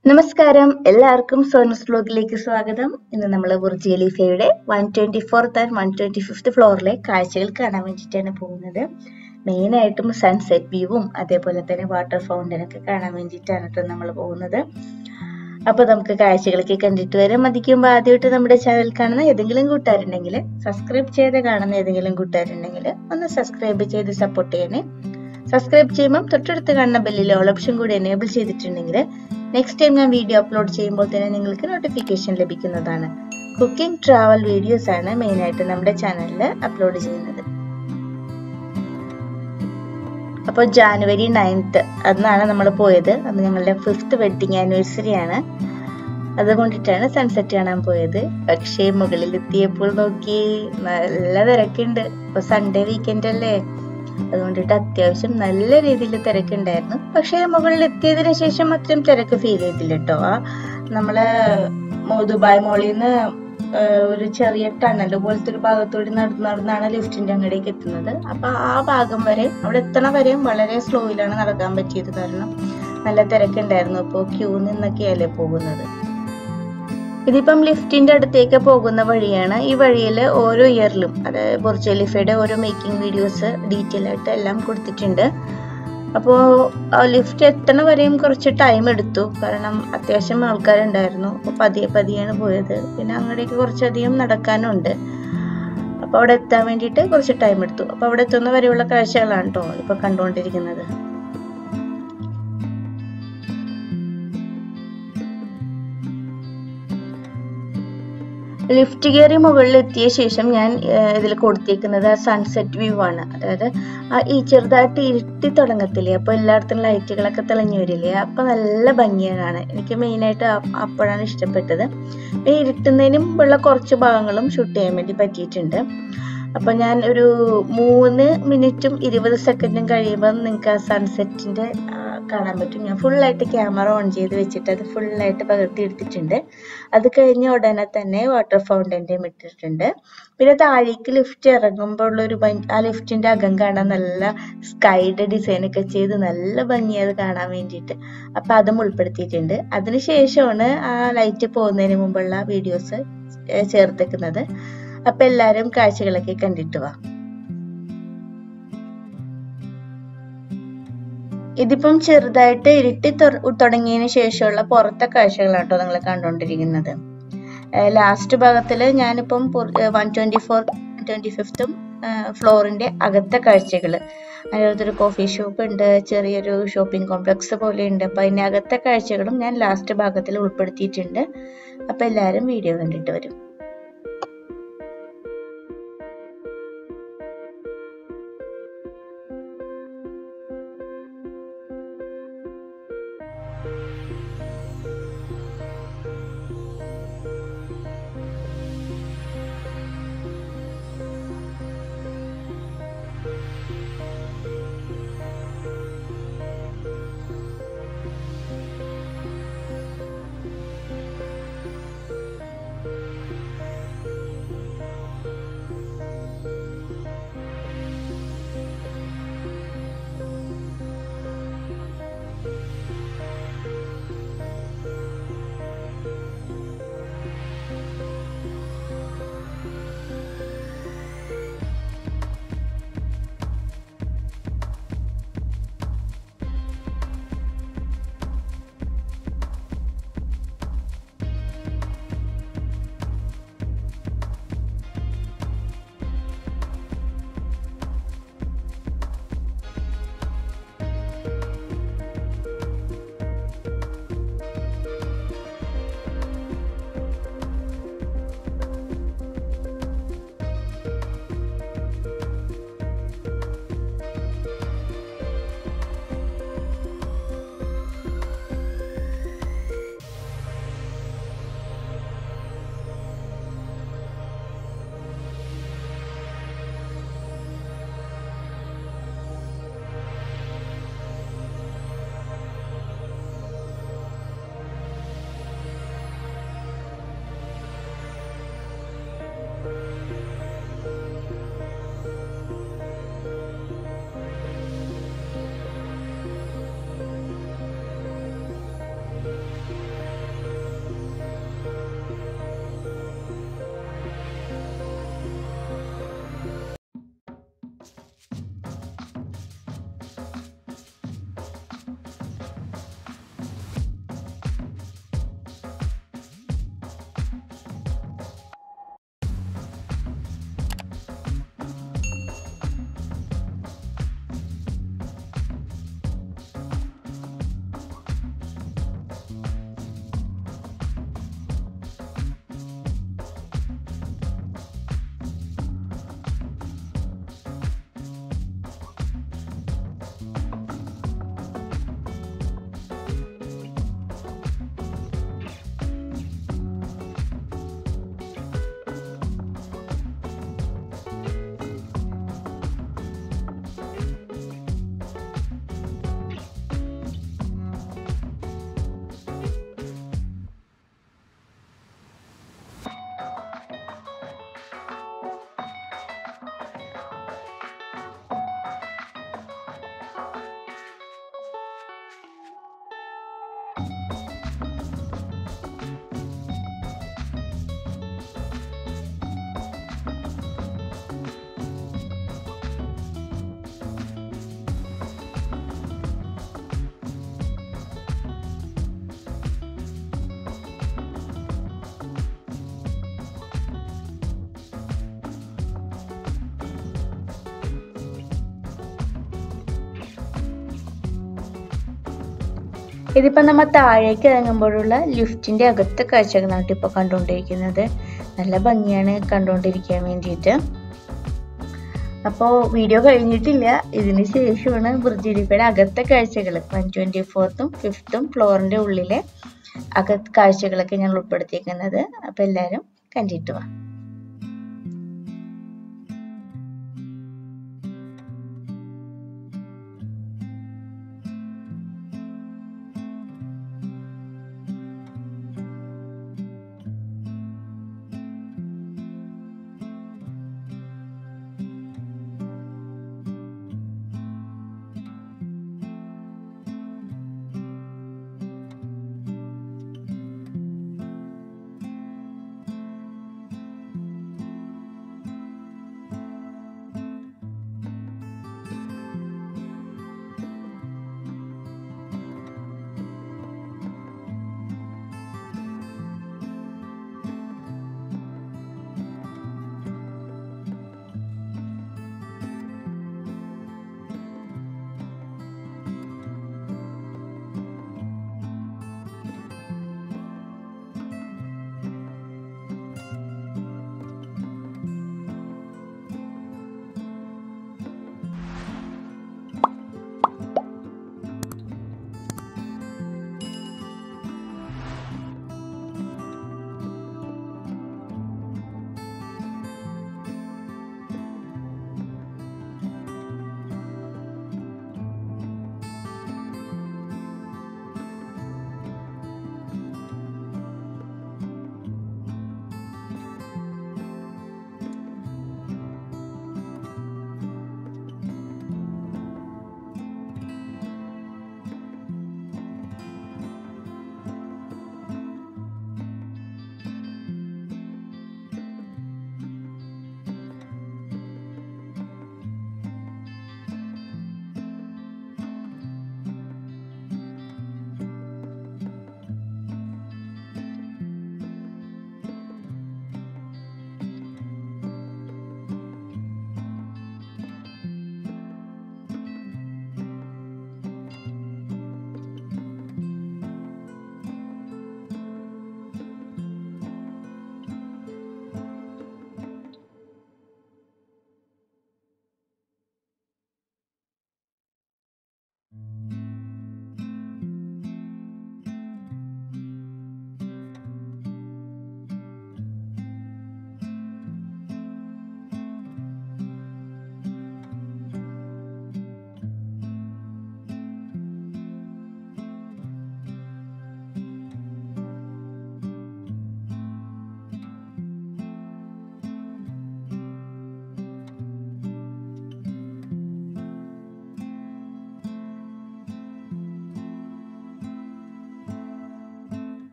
നമസ്കാരം എല്ലാവർക്കും സോനസ് വ്ലോഗിലേക്ക് സ്വാഗതം ഇന്ന് നമ്മൾ ബുർജ് ഖലീഫയുടെ one twenty fourth and one twenty fifth ഫ്ലോറിലെ കാഴ്ചകൾ കാണാൻ വേണ്ടിയിട്ടാണ് പോകുന്നത് മെയിൻ ആയിട്ടും സൺസെറ്റ് വ്യൂവും അതേപോലെ തന്നെ വാട്ടർ ഫൗണ്ടൻ ഒക്കെ കാണാൻ വേണ്ടിയിട്ടാണ് കേട്ടോ നമ്മൾ പോകുന്നത് അപ്പൊ നമുക്ക് കാഴ്ചകളൊക്കെ കണ്ടിട്ട് വരാം മതിക്കുമ്പോൾ ആദ്യമായിട്ട് നമ്മുടെ ചാനൽ കാണുന്ന ഏതെങ്കിലും കൂട്ടുകാരുണ്ടെങ്കിൽ സബ്സ്ക്രൈബ് ചെയ്ത് കാണുന്ന ഏതെങ്കിലും കൂട്ടുകാരുണ്ടെങ്കിൽ ഒന്ന് സബ്സ്ക്രൈബ് ചെയ്ത് സപ്പോർട്ട് ചെയ്യണേ സബ്സ്ക്രൈബ് ചെയ്യുമ്പോൾ തൊട്ടടുത്ത് കാണുന്ന ബെല്ലിലെ ഓൾ ഓപ്ഷൻ കൂടി എനേബിൾ ചെയ്തിട്ടുണ്ടെങ്കിൽ നെക്സ്റ്റ് ടൈം ഞാൻ വീഡിയോ അപ്ലോഡ് ചെയ്യുമ്പോൾ തന്നെ നിങ്ങൾക്ക് നോട്ടിഫിക്കേഷൻ ലഭിക്കുന്നതാണ് കുക്കിംഗ് ട്രാവൽ വീഡിയോസ് ആണ് മെയിൻ ആയിട്ട് നമ്മുടെ ചാനലിൽ അപ്ലോഡ് ചെയ്യുന്നത് അപ്പോൾ ജാനുവരി നയൻത്ത് അന്നാണ് നമ്മൾ പോയത് അന്ന് ഞങ്ങളുടെ ഫിഫ്ത്ത് വെഡിങ് ആനിവേഴ്സറി ആണ് അതുകൊണ്ടിട്ടാണ് സൺസെറ്റ് കാണാൻ പോയത് പക്ഷേ മുകളിൽ എത്തിയപ്പോൾ നോക്കി നല്ല തിരക്കുണ്ട് ഇപ്പൊ സൺഡേ വീക്കെൻഡ് അല്ലേ അതുകൊണ്ടിട്ട് അത്യാവശ്യം നല്ല രീതിയിൽ തിരക്കുണ്ടായിരുന്നു പക്ഷേ മുകളിൽ എത്തിയതിനു ശേഷം അത്രയും തിരക്ക് ഫീൽ ചെയ്തില്ല കേട്ടോ ആ നമ്മള് ദുബായ് മോളിൽ നിന്ന് ഒരു ചെറിയ ടണൽ പോലത്തെ ഒരു ഭാഗത്തൂടി നടന്ന് നടന്നാണ് ലിഫ്റ്റിന്റെ അങ്ങടേക്ക് എത്തുന്നത് അപ്പൊ ആ ഭാഗം വരെ അവിടെ എത്തണ വരെയും വളരെ സ്ലോയിലാണ് നടക്കാൻ പറ്റിയത് കാരണം നല്ല തിരക്കുണ്ടായിരുന്നു അപ്പോൾ ക്യൂ നിന്നൊക്കെയല്ലേ പോകുന്നത് ഇതിപ്പം ലിഫ്റ്റിന്റെ അടുത്തേക്ക് പോകുന്ന വഴിയാണ് ഈ വഴിയിൽ ഓരോ ഇയറിലും അതായത് ബുർജ് ഖലീഫയുടെ ഓരോ മേക്കിംഗ് വീഡിയോസ് ഡീറ്റെയിൽ ആയിട്ട് എല്ലാം കൊടുത്തിട്ടുണ്ട് അപ്പോൾ ലിഫ്റ്റ് എത്തണ വരെയും കുറച്ച് ടൈം എടുത്തു കാരണം അത്യാവശ്യം ആൾക്കാരുണ്ടായിരുന്നു അപ്പോൾ പതിയെ പതിയാണ് പോയത് പിന്നെ അങ്ങോട്ടേക്ക് കുറച്ചധികം നടക്കാനുണ്ട് അപ്പോൾ അവിടെ എത്താൻ വേണ്ടിയിട്ട് കുറച്ച് ടൈം എടുത്തു അപ്പോൾ അവിടെ എത്തുന്ന വരെയുള്ള കാഴ്ചകളാണ് കേട്ടോ ഇപ്പോൾ കണ്ടുകൊണ്ടിരിക്കുന്നത് ലിഫ്റ്റ് കയറി മുകളിൽ എത്തിയ ശേഷം ഞാൻ ഇതിൽ കൊടുത്തേക്കുന്നത് ആ സൺസെറ്റ് വ്യൂ ആണ് അതായത് ആ ഈ ചെറുതായിട്ട് ഇരുട്ടി തുടങ്ങത്തില്ലേ അപ്പോൾ എല്ലായിടത്തും ലൈറ്റുകളൊക്കെ തെളിഞ്ഞു വരില്ലേ അപ്പോൾ നല്ല ഭംഗിയാണ് കാണാൻ എനിക്ക് മെയിനായിട്ട് അപ്പോഴാണ് ഇഷ്ടപ്പെട്ടത് പിന്നെ ഇരുട്ടുന്നതിനും ഉള്ള കുറച്ച് ഭാഗങ്ങളും ഷൂട്ട് ചെയ്യാൻ വേണ്ടി പറ്റിയിട്ടുണ്ട് അപ്പോൾ ഞാൻ ഒരു മൂന്ന് മിനിറ്റും ഇരുപത് സെക്കൻഡും കഴിയുമ്പോൾ നിങ്ങൾക്ക് ആ സൺസെറ്റിൻ്റെ കാണാൻ പറ്റും ഞാൻ ഫുള്ളായിട്ട് ക്യാമറ ഓൺ ചെയ്ത് വെച്ചിട്ട് അത് ഫുള്ളായിട്ട് പകർത്തി എടുത്തിട്ടുണ്ട് അത് കഴിഞ്ഞ ഉടനെ തന്നെ വാട്ടർ ഫൗണ്ടൻ്റെയും ഇട്ടിട്ടുണ്ട് പിന്നെ താഴേക്ക് ലിഫ്റ്റ് ഇറങ്ങുമ്പോൾ ഉള്ളൊരു ആ ലിഫ്റ്റിൻ്റെ അകം കാണാൻ നല്ല സ്കൈഡ് ഡിസൈൻ ഒക്കെ ചെയ്ത് നല്ല ഭംഗിയത് കാണാൻ വേണ്ടിയിട്ട് അപ്പം അതും ഉൾപ്പെടുത്തിയിട്ടുണ്ട് അതിനുശേഷമാണ് ആ ലൈറ്റ് പോകുന്നതിന് മുമ്പുള്ള വീഡിയോസ് ചേർത്തേക്കുന്നത് അപ്പം എല്ലാവരും കാഴ്ചകളൊക്കെ കണ്ടിട്ട് വാ ഇതിപ്പം ചെറുതായിട്ട് ഇരുട്ടി തുടങ്ങിയതിന് ശേഷമുള്ള പുറത്തെ കാഴ്ചകളാണ് കേട്ടോ നിങ്ങൾ കണ്ടുകൊണ്ടിരിക്കുന്നത് ലാസ്റ്റ് ഭാഗത്തിൽ ഞാനിപ്പം വൺ ട്വൻറ്റി ഫോർ ട്വൻറ്റി ഫിഫ്ത്തും ഫ്ലോറിൻ്റെ അകത്തെ കാഴ്ചകൾ അതിനകത്തൊരു കോഫി ഷോപ്പ് ഉണ്ട് ചെറിയൊരു ഷോപ്പിംഗ് കോംപ്ലക്സ് പോലെ ഉണ്ട് അപ്പം അതിൻ്റെ അകത്തെ കാഴ്ചകളും ഞാൻ ലാസ്റ്റ് ഭാഗത്തിൽ ഉൾപ്പെടുത്തിയിട്ടുണ്ട് അപ്പം എല്ലാവരും വീഡിയോ കണ്ടിട്ട് വരും ഇതിപ്പോ നമ്മ താഴേക്ക് ഇറങ്ങുമ്പോഴുള്ള ലിഫ്റ്റിന്റെ അകത്തെ കാഴ്ചകളാണ് ഇപ്പൊ കണ്ടുകൊണ്ടിരിക്കുന്നത് നല്ല ഭംഗിയാണ് കണ്ടുകൊണ്ടിരിക്കാൻ വേണ്ടിയിട്ട് അപ്പോൾ വീഡിയോ കഴിഞ്ഞിട്ടില്ല ഇതിന് ശേഷമാണ് ബുർജ് ഖലീഫയുടെ അകത്തെ കാഴ്ചകൾ വൺ ട്വന്റി ഫോർത്തും ഫിഫ്ത്തും ഫ്ലോറിന്റെ ഉള്ളിലെ അകത്ത് കാഴ്ചകളൊക്കെ ഞങ്ങൾ ഉൾപ്പെടുത്തിയിരിക്കുന്നത് അപ്പോൾ എല്ലാവരും കണ്ടിട്ട് വാ